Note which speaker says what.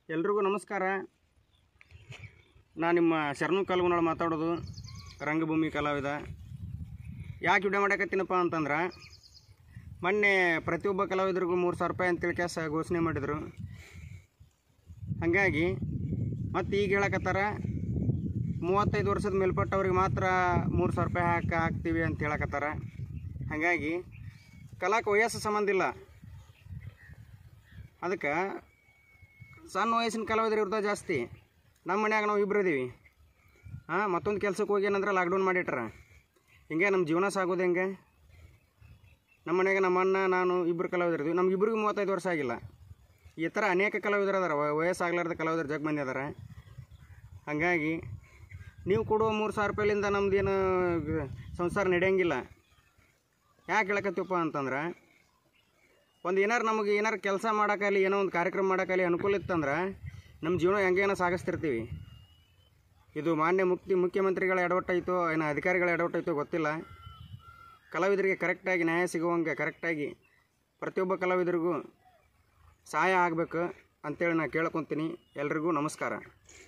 Speaker 1: ಎಲ್ರಿಗೂ ನಮಸ್ಕಾರ ನಾನು ನಿಮ್ಮ ಶರಣು ಕಲ್ಗುನಾಳ್ ಮಾತಾಡೋದು ರಂಗಭೂಮಿ ಕಲಾವಿದ ಯಾಕೆ ವಿಡಿಯೋ ಮಾಡಕತ್ತೀನಪ್ಪ ಅಂತಂದ್ರೆ ಮೊನ್ನೆ ಪ್ರತಿಯೊಬ್ಬ ಕಲಾವಿದರಿಗೂ ಮೂರು ಸಾವಿರ ರೂಪಾಯಿ ಅಂತೇಳಿ ಕ್ಯಾಸ ಘೋಷಣೆ ಮಾಡಿದರು ಹಾಗಾಗಿ ಮತ್ತು ಈಗ ಹೇಳಕತ್ತಾರ ಮೂವತ್ತೈದು ವರ್ಷದ ಮೇಲ್ಪಟ್ಟವ್ರಿಗೆ ಮಾತ್ರ ಮೂರು ಸಾವಿರ ರೂಪಾಯಿ ಹಾಕಿ ಹಾಕ್ತೀವಿ ಅಂತ ಹೇಳಕತ್ತಾರ ಹಾಗಾಗಿ ಕಲಾಕ್ಕೆ ವಯಸ್ಸು ಸಂಬಂಧ ಇಲ್ಲ ಅದಕ್ಕೆ ಸಣ್ಣ ವಯಸ್ಸಿನ ಕಲಾವಿದರು ಇರ್ತಾವೆ ಜಾಸ್ತಿ ನಮ್ಮ ಮನ್ಯಾಗ ನಾವು ಇಬ್ಬರು ಇದೀವಿ ಹಾಂ ಮತ್ತೊಂದು ಕೆಲ್ಸಕ್ಕೆ ಹೋಗಿ ಏನಂದ್ರೆ ಲಾಕ್ಡೌನ್ ಮಾಡಿಟ್ರ ಹಿಂಗೆ ನಮ್ಮ ಜೀವನ ಸಾಗೋದು ಹೆಂಗೆ ನಮ್ಮ ಮನ್ಯಾಗ ನಮ್ಮ ಅಣ್ಣ ನಾನು ಇಬ್ಬರು ಕಲಾವಿದರಿದ್ವಿ ನಮ್ಗೆ ಇಬ್ಬರಿಗೂ ಮೂವತ್ತೈದು ವರ್ಷ ಆಗಿಲ್ಲ ಈ ಥರ ಅನೇಕ ಕಲಾವಿದರು ಅದಾರ ವ- ವಯಸ್ಸಾಗ್ಲಾರ್ದ ಕಲಾವಿದರು ಜಗ್ ಮಂದಿ ಅದಾರ ಹಾಗಾಗಿ ನೀವು ಕೊಡುವ ಮೂರು ಸಾವಿರ ರೂಪಾಯಿಲಿಂದ ನಮ್ದೇನು ಗ- ಸಂಸಾರ ನಡೆಯಂಗಿಲ್ಲ ಯಾಕೆ ಹೇಳಕತ್ತೀವಪ್ಪ ಅಂತಂದ್ರೆ ಒಂದು ಏನಾರು ನಮಗೆ ಏನಾರು ಕೆಲಸ ಮಾಡೋಕ್ಕಲ್ಲಿ ಏನೋ ಒಂದು ಕಾರ್ಯಕ್ರಮ ಮಾಡೋಕ್ಕಲ್ಲಿ ಅನುಕೂಲ ಇತ್ತಂದ್ರೆ ನಮ್ಮ ಜೀವನ ಹೆಂಗೇನೋ ಸಾಗಿಸ್ತಿರ್ತೀವಿ ಇದು ಮಾನ್ಯ ಮುಕ್ತಿ ಮುಖ್ಯಮಂತ್ರಿಗಳ ಎಡವಟ್ಟಾಯಿತೋ ಏನೋ ಅಧಿಕಾರಿಗಳ ಎಡವಟ್ಟಾಯಿತೋ ಗೊತ್ತಿಲ್ಲ ಕಲಾವಿದರಿಗೆ ಕರೆಕ್ಟಾಗಿ ನ್ಯಾಯ ಸಿಗುವಂಗೆ ಕರೆಕ್ಟಾಗಿ ಪ್ರತಿಯೊಬ್ಬ ಕಲಾವಿದರಿಗೂ ಸಹಾಯ ಆಗಬೇಕು ಅಂತೇಳಿ ನಾನು ಕೇಳ್ಕೊತೀನಿ ಎಲ್ರಿಗೂ ನಮಸ್ಕಾರ